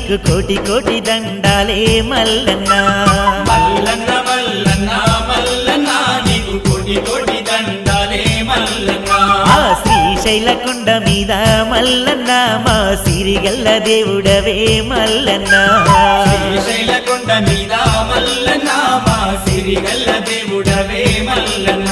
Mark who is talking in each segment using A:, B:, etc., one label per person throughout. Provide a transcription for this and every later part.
A: నీకు కోటి కోటి దండాలే మల్లన్న
B: మల్లన్న మల్లన్న మల్లన్న నీకు కోటి కోటి దండాలే మల్లన్న
A: ఆ శ్రీశైల కొండ మీద మల్లన్న మా సిరిగల్ల దేవుడవే మల్లన్న
B: శ్రీశైల కొండ మీద మల్లన్న మా సిరిగల్ల దేవుడవే మల్లన్న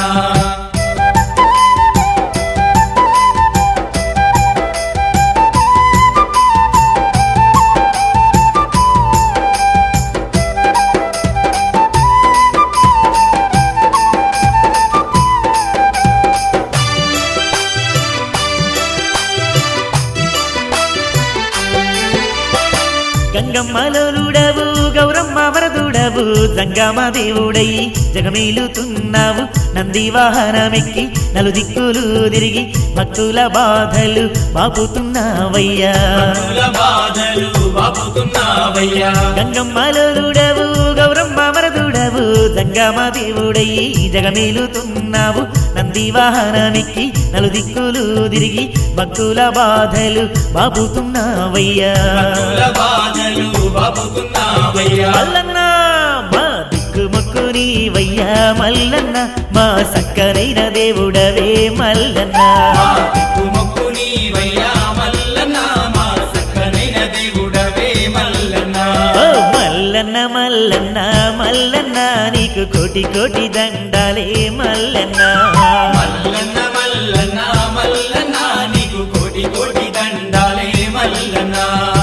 A: గంగమ్మలోలుడవు గౌరమ్మ వరదుడవు జంగమ దేవుడై జగమేలుతున్నావు నంది వాహనమెక్కి నలు దిక్కులు తిరిగి భక్తుల బాధలు బాపుతున్నావయ్యా
B: భక్తుల బాధలు బాపుతున్నావయ్యా
A: గంగమ్మలోలుడవు గౌరమ్మ వరదుడవు జంగమ దేవుడై జగమేలుతున్నావు నంది వాహనమెక్కి నలు దిక్కులు తిరిగి భక్తుల బాధలు బాపుతున్నావయ్యా
B: భక్తుల బాధలు బాపుతున్నావయ్యా
A: మల్లన్న మా దిక్కు మొక్కు నీవయ్యా మల్లన్న మా సక్కరైన దేవుడవే మల్లన్న
B: మా దిక్కు మొక్కు నీవయ్యా మల్లన్న మా సక్కనైన దేవుడవే మల్లన్న
A: ఓ మల్లన్న మల్లన్న మల్లన్న నీకు కోటి కోటి దండాలే మల్లన్న
B: మల్లన్న మల్లన్న మల్లన్న నీకు కోటి కోటి దండాలే మల్లన్న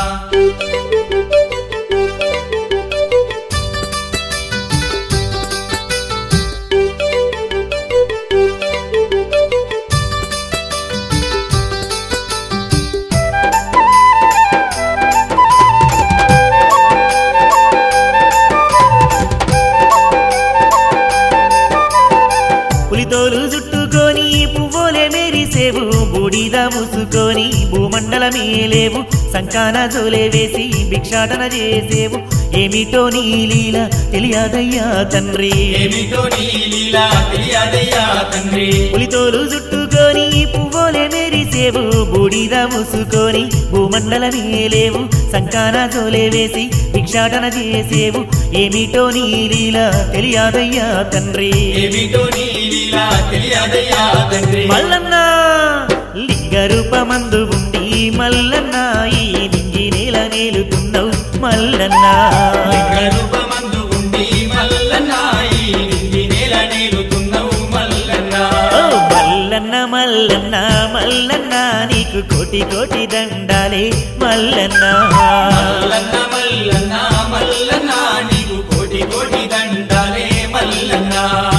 A: పులితోలు చుట్టుకొని పువ్వులే మెరిసేవు బూడిద మూసుకొని భూమండలమే లేవు సంకాన జోలే వేసి భిక్షాటన చేసేవు ఏమిటో నీ లీల తెలియదయ్యా తండ్రి
B: ఏమిటో నీ లీలా తెలియదయ్యా తండ్రి
A: పులితోలు చుట్టుకొని పువ్వులే మెరిసేవు బూడిద మూసుకొని భూమండలమే లేవు సంకాన జోలే వేసి భిక్షాటన చేసేవు ఏమిటో నీ లీల తెలియదయ్యా తండ్రి
B: ఏమిటో నీ లీలా తెలియదయ్యా తండ్రి
A: మల్లన్న లింగ రూపమందు ఉండి మల్లన్న ఈ నింగి నేల నేలుతున్నావు మల్లన్న
B: లింగ రూపమందు ఉండి మల్లన్న ఈ నింగి నేల నేలుతున్నావు మల్లన్న
A: ఓ మల్లన్న మల్లన్న మల్లన్న నీకు కోటి కోటి దండాలే మల్లన్న
B: మల్లన్న మల్లన్న మల్లన్న నీకు కోటి కోటి దండాలే మల్లన్న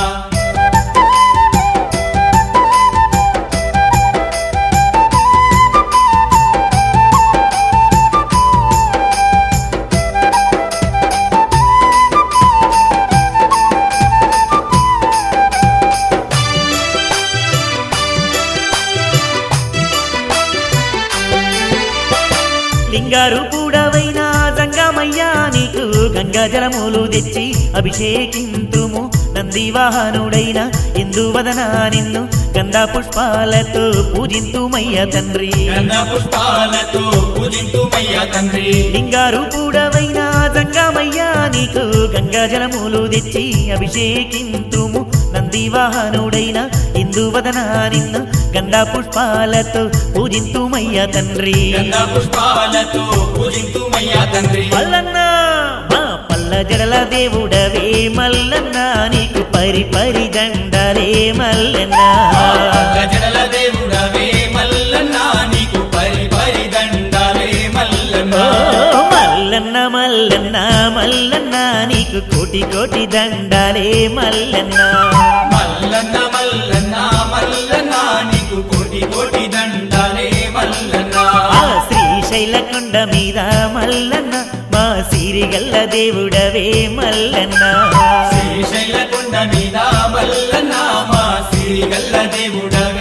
A: లింగారు కూడవైనా జంగమయ్యా నీకు గంగా జలములు తెచ్చి అభిషేకింతుము నంది వాహనుడైన ఇందువదన నిన్ను గంధా పుష్పాలతో పూజింతుమయ్య తండ్రి
B: గంధ పుష్పాలతో పూజింతుమయ్యా తండ్రి
A: లింగారు కూడవైనా జంగమయ్యా నీకు గంగా జలములు తెచ్చి అభిషేకింతుము నంది వాహనుడైన ఇందువదన నిన్ను గంధా పుష్పాలతో పూజింతుమయ్య తండ్రి
B: గంధ పుష్పాలతో పూజింతుమయ్యా తండ్రి
A: మల్లన్న మా పల్ల జడల దేవుడవే మల్లన్న నీకు పరి పరి దండలే మల్లన్న
B: గజల దేవుడవే మల్లన్న నీకు పరి పరి దండాలే మల్లన్న
A: ఓ మల్లన్న మల్లన్న మల్లన్న నీకు కోటి కోటి దండాలే మల్లన్న
B: మల్లన్న మల్లన్న మల్లన్న నీకు కోటి కోటి దండాలే మల్లన్న
A: ఆ శ్రీశైల కొండ మీద మల్లన్న మా సిరిగల్ల దేవుడవే మల్లన్న
B: శ్రీశైల కొండ మీద మల్లన్న మా సిరిగల్ల దేవుడవే